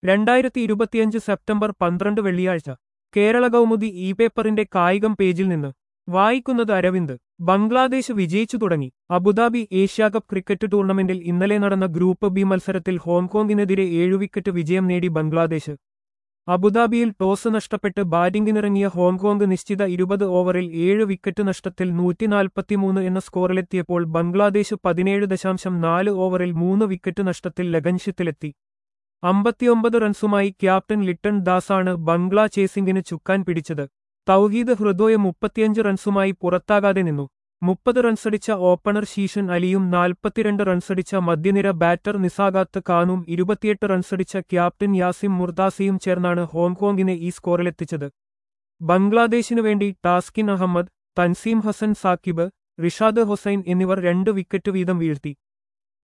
രണ്ടായിരത്തി ഇരുപത്തിയഞ്ച് സെപ്റ്റംബർ പന്ത്രണ്ട് വെള്ളിയാഴ്ച കേരള കൗമുദി ഇ പേപ്പറിന്റെ കായികം പേജിൽ നിന്ന് വായിക്കുന്നത് അരവിന്ദ് ബംഗ്ലാദേശ് വിജയിച്ചു തുടങ്ങി അബുദാബി ഏഷ്യാകപ്പ് ക്രിക്കറ്റ് ടൂർണമെന്റിൽ ഇന്നലെ നടന്ന ഗ്രൂപ്പ് ബി മത്സരത്തിൽ ഹോങ്കോങ്ങിനെതിരെ ഏഴു വിക്കറ്റ് വിജയം നേടി ബംഗ്ലാദേശ് അബുദാബിയിൽ ടോസ് നഷ്ടപ്പെട്ട് ബാറ്റിംഗിനിറങ്ങിയ ഹോങ്കോങ് നിശ്ചിത ഇരുപത് ഓവറിൽ ഏഴ് വിക്കറ്റ് നഷ്ടത്തിൽ നൂറ്റിനാൽപ്പത്തിമൂന്ന് എന്ന സ്കോറിലെത്തിയപ്പോൾ ബംഗ്ലാദേശ് പതിനേഴ് ദശാംശം നാല് ഓവറിൽ മൂന്ന് വിക്കറ്റ് നഷ്ടത്തിൽ ലഗൻഷ്യത്തിലെത്തി അമ്പത്തിയൊമ്പത് റൺസുമായി ക്യാപ്റ്റൻ ലിട്ടൺ ദാസാണ് ബംഗ്ലാ ചേസിംഗിന് ചുക്കാൻ പിടിച്ചത് തൗഹീദ് ഹൃദോയ മുപ്പത്തിയഞ്ച് റൺസുമായി പുറത്താകാതെ നിന്നു മുപ്പത് റൺസടിച്ച ഓപ്പണർ ശീഷൻ അലിയും നാൽപ്പത്തിരണ്ട് റൺസടിച്ച മധ്യനിര ബാറ്റർ നിസാഗാത്ത് ഖാനും ഇരുപത്തിയെട്ട് റൺസടിച്ച ക്യാപ്റ്റൻ യാസിം മുർദാസിയും ചേർന്നാണ് ഹോങ്കോങ്ങിനെ ഈ സ്കോറിലെത്തിച്ചത് ബംഗ്ലാദേശിനു വേണ്ടി ടാസ്കിൻ അഹമ്മദ് തൻസീം ഹസൻ സാക്കിബ് റിഷാദ് ഹുസൈൻ എന്നിവർ രണ്ട് വിക്കറ്റ് വീതം വീഴ്ത്തി